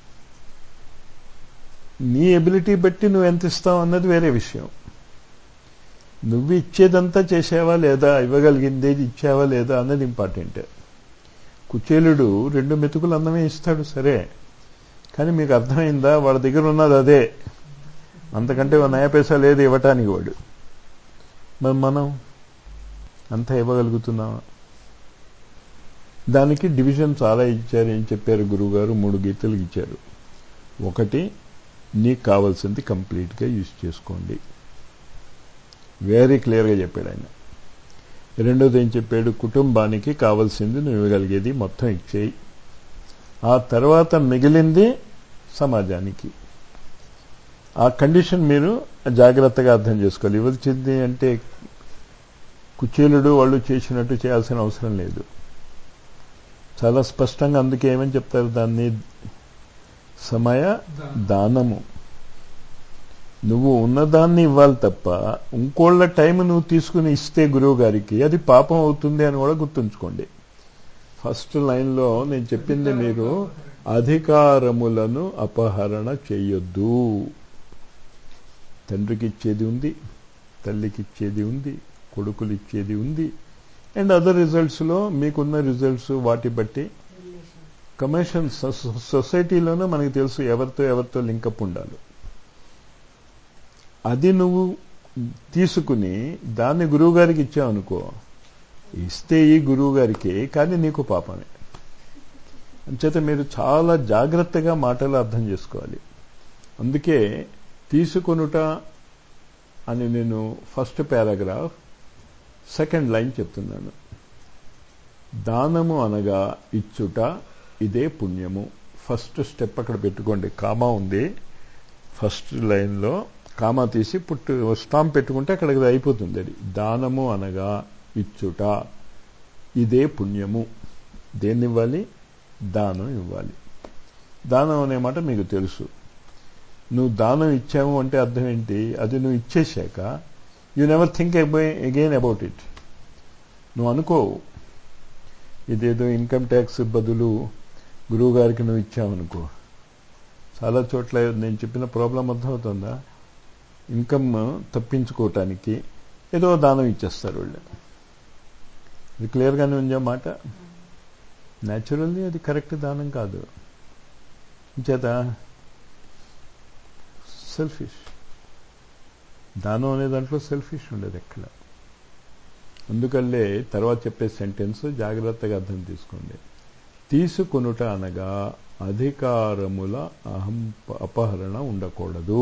నీ ఎబిలిటీ బట్టి నువ్వు ఎంత ఇస్తావు అన్నది వేరే విషయం నువ్వు ఇచ్చేదంతా చేసావా లేదా ఇవ్వగలిగింది ఇచ్చావా లేదా అన్నది ఇంపార్టెంట్ కుచేలుడు రెండు మెతుకులు అన్నమే ఇస్తాడు సరే కానీ మీకు అర్థమైందా వాడి దగ్గర ఉన్నది అదే అంతకంటే నయ పైసా లేదు ఇవ్వటానికి వాడు మరి మనం అంతా ఇవ్వగలుగుతున్నామా దానికి డివిజన్ చాలా ఇచ్చారు ఏం చెప్పారు గురువుగారు మూడు గీతలు ఇచ్చారు ఒకటి నీకు కావాల్సింది కంప్లీట్గా యూజ్ చేసుకోండి వెరీ క్లియర్గా చెప్పాడు ఆయన రెండోది ఏం చెప్పాడు కుటుంబానికి కావాల్సింది నువ్వు ఇవ్వగలిగేది మొత్తం ఇచ్చేయి ఆ తర్వాత మిగిలింది సమాజానికి ఆ కండిషన్ మీరు జాగ్రత్తగా అర్థం చేసుకోవాలి ఇవ్వాల్సింది అంటే కుచేలుడు వాళ్ళు చేసినట్టు చేయాల్సిన అవసరం లేదు చాలా స్పష్టంగా అందుకే ఏమని చెప్తారు దాన్ని సమయ దానము నువ్వు ఉన్నదాన్ని ఇవ్వాలి తప్ప ఇంకోళ్ళ టైం నువ్వు తీసుకుని ఇస్తే గురువు గారికి అది పాపం అవుతుంది అని కూడా గుర్తుంచుకోండి ఫస్ట్ లైన్లో నేను చెప్పింది మీరు అధికారములను అపహరణ చేయొద్దు తండ్రికి ఇచ్చేది ఉంది తల్లికి ఇచ్చేది ఉంది కొడుకులు ఇచ్చేది ఉంది అండ్ అదర్ రిజల్ట్స్లో మీకున్న రిజల్ట్స్ వాటి బట్టి రిలేషన్ కమర్షియల్ సొసైటీలోనూ మనకి తెలుసు ఎవరితో ఎవరితో లింకప్ ఉండాలి అది నువ్వు తీసుకుని దాన్ని గురువుగారికి ఇచ్చావనుకో ఇస్తే ఈ గురువుగారికి కానీ నీకు పాపమే అంచేత మీరు చాలా జాగ్రత్తగా మాటలు అర్థం చేసుకోవాలి అందుకే తీసుకొనుట అని నేను ఫస్ట్ పారాగ్రాఫ్ సెకండ్ లైన్ చెప్తున్నాను దానము అనగా ఇచ్చుట ఇదే పుణ్యము ఫస్ట్ స్టెప్ అక్కడ పెట్టుకోండి కామా ఉంది ఫస్ట్ లైన్లో కామా తీసి పుట్టు స్టాంప్ పెట్టుకుంటే అక్కడికి అది అయిపోతుంది అది దానము అనగా ఇచ్చుట ఇదే పుణ్యము దేన్ని ఇవ్వాలి దానం ఇవ్వాలి దానం అనే మాట మీకు తెలుసు నువ్వు దానం ఇచ్చావు అంటే అర్థం ఏంటి అది నువ్వు ఇచ్చేశాక you never think again about it నువ్వు అనుకోవు ఇదేదో ఇన్కమ్ ట్యాక్స్ బదులు గురువు గారికి నువ్వు ఇచ్చావనుకో చాలా చోట్ల నేను చెప్పిన ప్రాబ్లం అర్థమవుతుందా ఇన్కమ్ తప్పించుకోవటానికి ఏదో దానం ఇచ్చేస్తారు వాళ్ళు ఇది క్లియర్గానే ఉందా మాట న్యాచురల్లీ అది కరెక్ట్ దానం కాదు చేత సెల్ఫిష్ దానం అనే దాంట్లో సెల్ఫిష్ ఉండదు ఎక్కడ అందుకల్లే తర్వాత చెప్పే సెంటెన్స్ జాగ్రత్తగా అర్థం తీసుకోండి తీసుకొనుట అనగా అధికారముల అహం అపహరణ ఉండకూడదు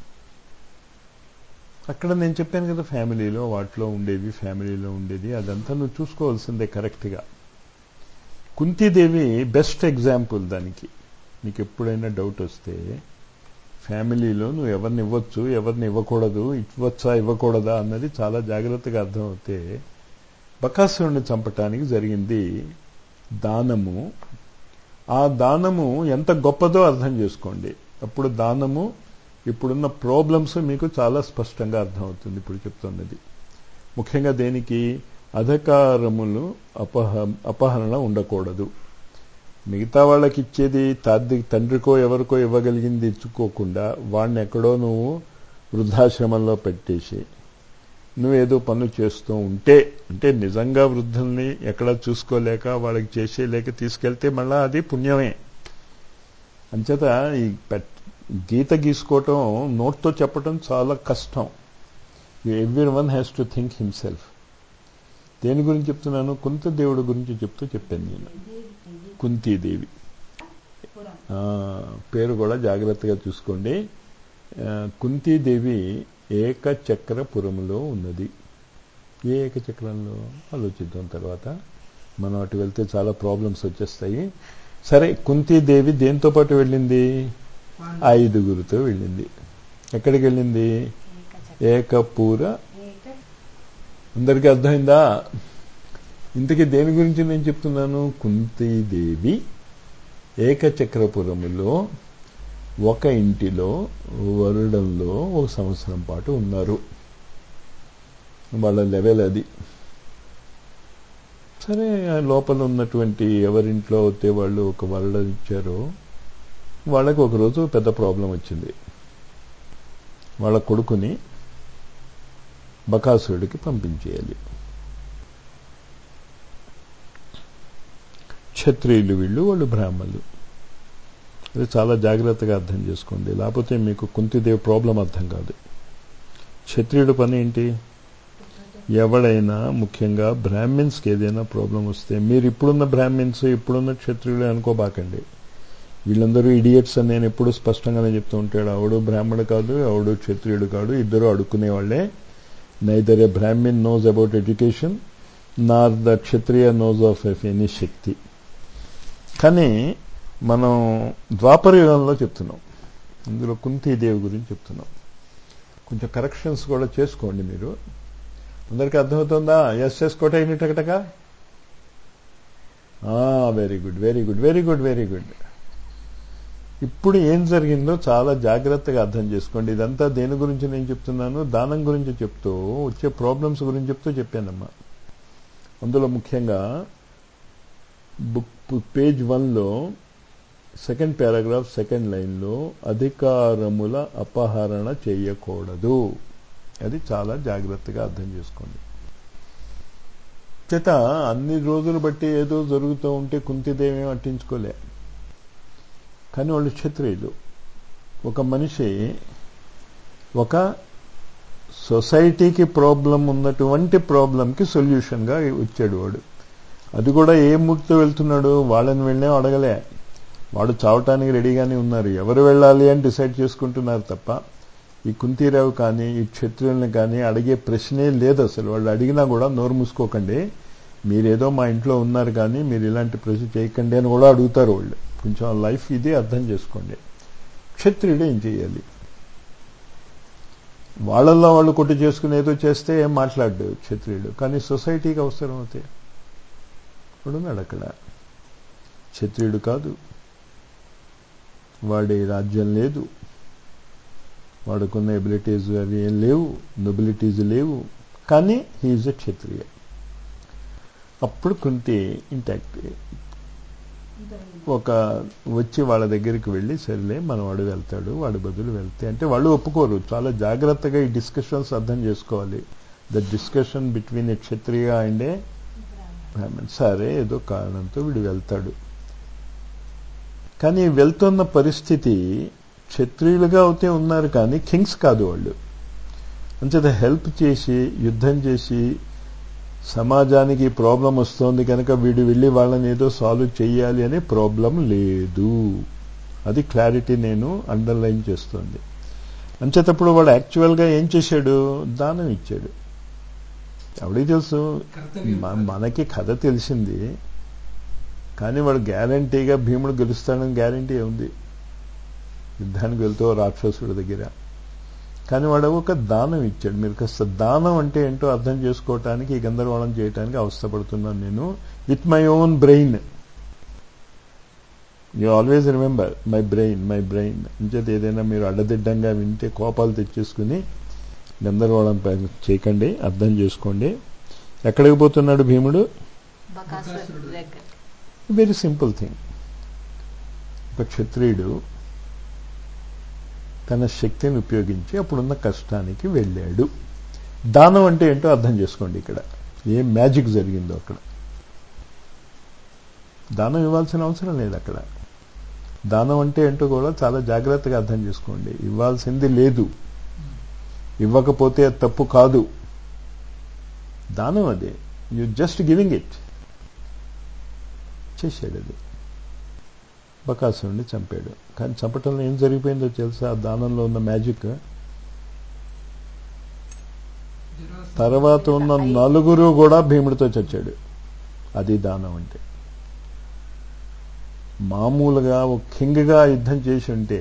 అక్కడ నేను చెప్పాను కదా ఫ్యామిలీలో వాటిలో ఉండేవి ఫ్యామిలీలో ఉండేది అదంతా నువ్వు చూసుకోవాల్సిందే కరెక్ట్గా కుంతీదేవి బెస్ట్ ఎగ్జాంపుల్ దానికి నీకు ఎప్పుడైనా డౌట్ వస్తే ఫ్యామిలీలో నువ్వు ఎవరిని ఇవ్వచ్చు ఎవరిని ఇవ్వకూడదు ఇవ్వచ్చా ఇవ్వకూడదా అన్నది చాలా జాగ్రత్తగా అర్థమవుతే బకాసురుణ్ణి చంపటానికి జరిగింది దానము ఆ దానము ఎంత గొప్పదో అర్థం చేసుకోండి అప్పుడు దానము ఇప్పుడున్న ప్రాబ్లమ్స్ మీకు చాలా స్పష్టంగా అర్థమవుతుంది ఇప్పుడు చెప్తున్నది ముఖ్యంగా దేనికి అధికారములు అపహ అపహరణ ఉండకూడదు మిగతా వాళ్ళకి ఇచ్చేది తాద్ది తండ్రికో ఎవరికో ఇవ్వగలిగింది ఇచ్చుకోకుండా వాడిని ఎక్కడో నువ్వు వృద్ధాశ్రమంలో పెట్టేసి నువ్వేదో పనులు చేస్తూ ఉంటే అంటే నిజంగా వృద్ధుల్ని ఎక్కడ చూసుకోలేక వాళ్ళకి చేసేలేక తీసుకెళ్తే మళ్ళా అది పుణ్యమే అంచేత ఈ గీత గీసుకోవటం నోట్తో చెప్పటం చాలా కష్టం everyone has to think himself దేని గురించి చెప్తున్నాను కుంత దేవుడి గురించి చెప్తూ చెప్పాను నేను కుంతీదేవి పేరు కూడా జాగ్రత్తగా చూసుకోండి కుంతీదేవి ఏకచక్రపురంలో ఉన్నది ఏ ఏకచక్రంలో ఆలోచిద్దాం తర్వాత మనం అటు వెళ్తే చాలా ప్రాబ్లమ్స్ వచ్చేస్తాయి సరే కుంతీదేవి దేంతో పాటు వెళ్ళింది ఐదుగురితో వెళ్ళింది ఎక్కడికి వెళ్ళింది ఏకపూర అందరికీ అర్థమైందా ఇంతకీ దేని గురించి నేను చెప్తున్నాను కుంతీదేవి ఏకచక్రపురములో ఒక ఇంటిలో వరుడంలో ఒక సంవత్సరం పాటు ఉన్నారు వాళ్ళ లెవెల్ అది సరే లోపల ఉన్నటువంటి ఎవరింట్లో అయితే వాళ్ళు ఒక వరడ ఇచ్చారో వాళ్ళకి ఒకరోజు పెద్ద ప్రాబ్లం వచ్చింది వాళ్ళ కొడుకుని బకాసురుడికి పంపించేయాలి క్షత్రియులు వీళ్ళు వాళ్ళు బ్రాహ్మణులు అది చాలా జాగ్రత్తగా అర్థం చేసుకోండి లేకపోతే మీకు కుంతిదేవి ప్రాబ్లం అర్థం కాదు క్షత్రియుడు పని ఏంటి ఎవడైనా ముఖ్యంగా బ్రాహ్మిన్స్కి ఏదైనా ప్రాబ్లం వస్తే మీరు ఇప్పుడున్న బ్రాహ్మిన్స్ ఇప్పుడున్న క్షత్రియులు అనుకోబాకండి వీళ్ళందరూ ఇడియట్స్ అని నేను ఎప్పుడు స్పష్టంగానే చెప్తూ ఉంటాడు ఆవిడు బ్రాహ్మడు కాదు ఆవిడు క్షత్రియుడు కాదు ఇద్దరు అడుక్కునే వాళ్ళే neither a Brahmin knows about education nor the Kshatriya knows of any shakti కానీ మనం ద్వాపర యుగంలో చెప్తున్నాం ఇందులో కుంతీదేవి గురించి చెప్తున్నాం కొంచెం కరెక్షన్స్ కూడా చేసుకోండి మీరు అందరికీ అర్థమవుతుందా ఎస్ ఎస్ కొట్టయిన టకటక very good very good very good very good ఇప్పుడు ఏం జరిగిందో చాలా జాగ్రత్తగా అర్థం చేసుకోండి ఇదంతా దేని గురించి నేను చెప్తున్నాను దానం గురించి చెప్తూ వచ్చే ప్రాబ్లమ్స్ గురించి చెప్తూ చెప్పానమ్మా అందులో ముఖ్యంగా బుక్ పేజ్ వన్లో సెకండ్ పారాగ్రాఫ్ సెకండ్ లైన్లో అధికారముల అపహరణ చేయకూడదు అది చాలా జాగ్రత్తగా అర్థం చేసుకోండి చేత అన్ని రోజులు బట్టి ఏదో జరుగుతూ ఉంటే కుంతిదేవి అట్టించుకోలే కానీ వాళ్ళు క్షత్రియులు ఒక మనిషి ఒక సొసైటీకి ప్రాబ్లం ఉన్నటువంటి ప్రాబ్లంకి సొల్యూషన్గా వచ్చాడు వాడు అది కూడా ఏ మూర్తితో వెళ్తున్నాడు వాళ్ళని వెళ్ళే అడగలే వాడు చావటానికి రెడీగానే ఉన్నారు ఎవరు వెళ్ళాలి అని డిసైడ్ చేసుకుంటున్నారు తప్ప ఈ కుంతీరావు కానీ ఈ క్షత్రియుల్ని కానీ అడిగే ప్రశ్నే లేదు అసలు వాళ్ళు అడిగినా కూడా నోరు మూసుకోకండి మీరేదో మా ఇంట్లో ఉన్నారు కానీ మీరు ఇలాంటి ప్రశ్న చేయకండి అని కూడా అడుగుతారు వాళ్ళు కొంచెం లైఫ్ ఇది అర్థం చేసుకోండి క్షత్రియుడు ఏం చేయాలి వాళ్ళల్లో వాళ్ళు కొట్టు చేసుకుని ఏదో చేస్తే ఏం మాట్లాడు క్షత్రియుడు కానీ సొసైటీకి అవసరం అవుతే ఇప్పుడున్నాడు అక్కడ క్షత్రియుడు కాదు వాడి రాజ్యం లేదు వాడుకున్న ఎబిలిటీస్ అవి ఏం లేవు నొబిలిటీస్ లేవు కానీ హీఈస్ ఎ క్షత్రియ అప్పుడు కుంతి ఇంటాక్ట్ ఒక వచ్చి వాళ్ళ దగ్గరికి వెళ్ళి సరేలే మన వాడు వెళ్తాడు వాడి బదులు వెళ్తే అంటే వాళ్ళు ఒప్పుకోరు చాలా జాగ్రత్తగా ఈ డిస్కషన్స్ అర్థం చేసుకోవాలి the discussion between a Kshatriya and a Brahmin సరే ఏదో కారణంతో వీడు వెళ్తాడు కానీ వెళ్తున్న పరిస్థితి క్షత్రియులుగా అవుతే ఉన్నారు కానీ కింగ్స్ కాదు వాళ్ళు అంచేత హెల్ప్ చేసి యుద్ధం చేసి సమాజానికి ప్రాబ్లం వస్తోంది కనుక వీడు వెళ్ళి వాళ్ళని ఏదో సాల్వ్ చేయాలి అనే ప్రాబ్లం లేదు అది క్లారిటీ నేను అండర్లైన్ చేస్తోంది అంచేటప్పుడు వాడు యాక్చువల్గా ఏం చేశాడు దానం ఇచ్చాడు ఎవడికి తెలుసు మనకి కథ తెలిసింది కానీ వాడు గ్యారంటీగా భీముడు గెలుస్తాడని గ్యారంటీ ఉంది యుద్ధానికి వెళ్తూ రాక్షసుడి దగ్గర కానీ వాడు ఒక దానం ఇచ్చాడు మీరు కాస్త దానం అంటే ఏంటో అర్థం చేసుకోవటానికి ఈ గందరగోళం చేయడానికి అవస్థపడుతున్నాను నేను with my own brain you always remember my brain my brain ఇంచేది ఏదైనా మీరు అడ్డదిడ్డంగా వింటే కోపాలు తెచ్చేసుకుని గందరగోళం చేయకండి అర్థం చేసుకోండి ఎక్కడికి పోతున్నాడు భీముడు వెరీ సింపుల్ థింగ్ ఒక క్షత్రియుడు తన శక్తిని ఉపయోగించి అప్పుడున్న కష్టానికి వెళ్ళాడు దానం అంటే ఏంటో అర్థం చేసుకోండి ఇక్కడ ఏం మ్యాజిక్ జరిగిందో అక్కడ దానం ఇవ్వాల్సిన అవసరం లేదు అక్కడ దానం అంటే ఏంటో కూడా చాలా జాగ్రత్తగా అర్థం చేసుకోండి ఇవ్వాల్సింది లేదు ఇవ్వకపోతే అది తప్పు కాదు దానం అదే యు జస్ట్ గివింగ్ ఇట్ చేశాడు అది బకాసురుణ్ణి చంపాడు కానీ చంపటంలో ఏం జరిగిపోయిందో తెలుసా ఆ దానంలో ఉన్న మ్యాజిక్ తర్వాత ఉన్న నలుగురు కూడా భీముడితో చచ్చాడు అది దానం అంటే మామూలుగా ఒక కింగ్గా యుద్ధం చేసి ఉంటే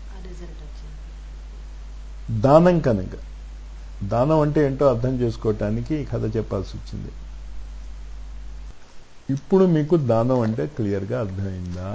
దానం కనుక దానం అంటే ఏంటో అర్థం చేసుకోవటానికి కథ చెప్పాల్సి వచ్చింది ఇప్పుడు మీకు దానం అంటే క్లియర్గా అర్థమైందా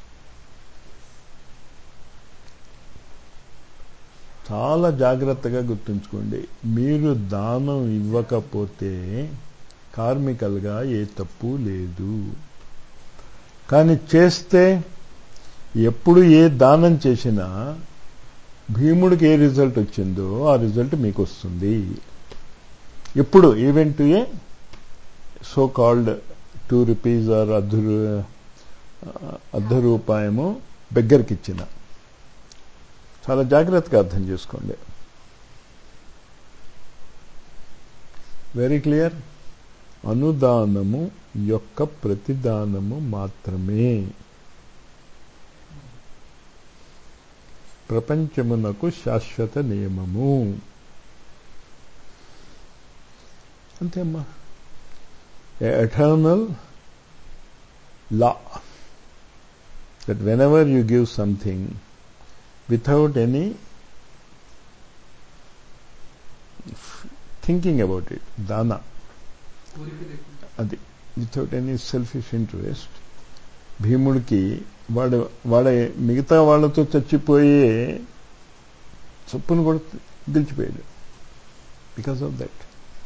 చాలా జాగ్రత్తగా గుర్తుంచుకోండి మీరు దానం ఇవ్వకపోతే కార్మికల్గా ఏ తప్పు లేదు కానీ చేస్తే ఎప్పుడు ఏ దానం చేసినా భీముడికి ఏ రిజల్ట్ వచ్చిందో ఆ రిజల్ట్ మీకు వస్తుంది ఎప్పుడు event a so called two rupees or అర్ధ అర్ధ రూపాయము బెగ్గరికి ఇచ్చిన చాలా జాగ్రత్తగా అర్థం చేసుకోండి వెరీ క్లియర్ అనుదానము యొక్క ప్రతిదానము మాత్రమే ప్రపంచమునకు శాశ్వత నియమము అంతేమ్మా eternal law that whenever you give something without any thinking about it దానా అది వితౌట్ ఎనీ సెల్ఫిష్ ఇంట్రెస్ట్ భీముడికి వాడు వాడ మిగతా వాళ్ళతో చచ్చిపోయే చప్పును కూడా గెలిచిపోయాడు because of that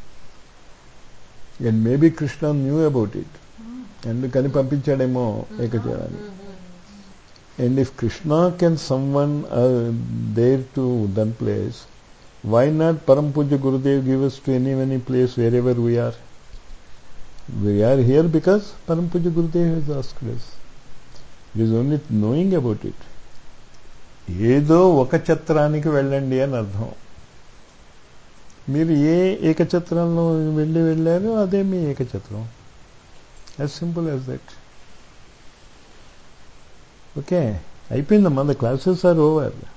and maybe Krishna knew about it అందుకని పంపించాడేమో ఏకచేయాలని and if Krishna can someone there to then place why not Param Pujya Gurudev give us to any any place wherever we are we are here because Param Pujya Gurudev he's asked us it is only knowing about it ఏదో ఒక చిత్రానికి వెళ్ళండి అని అర్థం మీరు ఏ ఏకచిత్రంలో వెళ్ళి వెళ్ళారో అదే మీ ఏకచిత్రం as simple as that okay అయిపోయిందమ్మా ద క్లాసెస్ ఆర్ ఓవర్